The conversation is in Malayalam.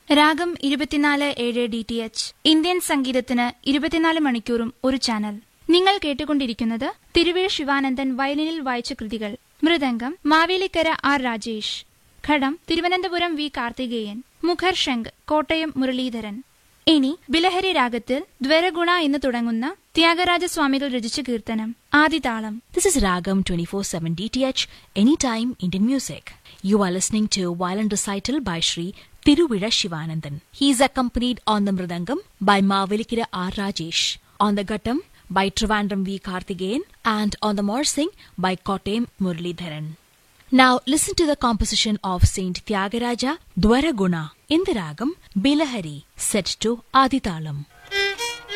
രാഗം ഇരുപത്തിനാല് ഏഴ് ഡി ടി എച്ച് ഇന്ത്യൻ സംഗീതത്തിന് ഇരുപത്തിനാല് മണിക്കൂറും ഒരു ചാനൽ നിങ്ങൾ കേട്ടുകൊണ്ടിരിക്കുന്നത് തിരുവേഴ് ശിവാനന്ദൻ വയലിനിൽ വായിച്ച കൃതികൾ മൃദംഗം മാവേലിക്കര ആർ രാജേഷ് ഘടം തിരുവനന്തപുരം വി കാർത്തികേയൻ മുഖർ ശങ്ക് കോട്ടയം മുരളീധരൻ ഇനി ബിലഹരി രാഗത്തിൽ ദ്വരഗുണ എന്ന് തുടങ്ങുന്ന ത്യാഗരാജസ്വാമികൾ രചിച്ച കീർത്തനം ആദിതാളം This is Ragam 24/7 DTH Anytime Indian Music. You are listening to Violin Recital by Sri Tiruvira Shivanandan. He is accompanied on the Mridangam by Mavelikira R. Rajesh, on the Gattam by Trivandrum V. Karthigeyan, and on the Morsing by Kottayam Muralidharan. Now listen to the composition of Saint Tyagaraja Dwaraguna in the Ragam Bilahari set to Aditalam.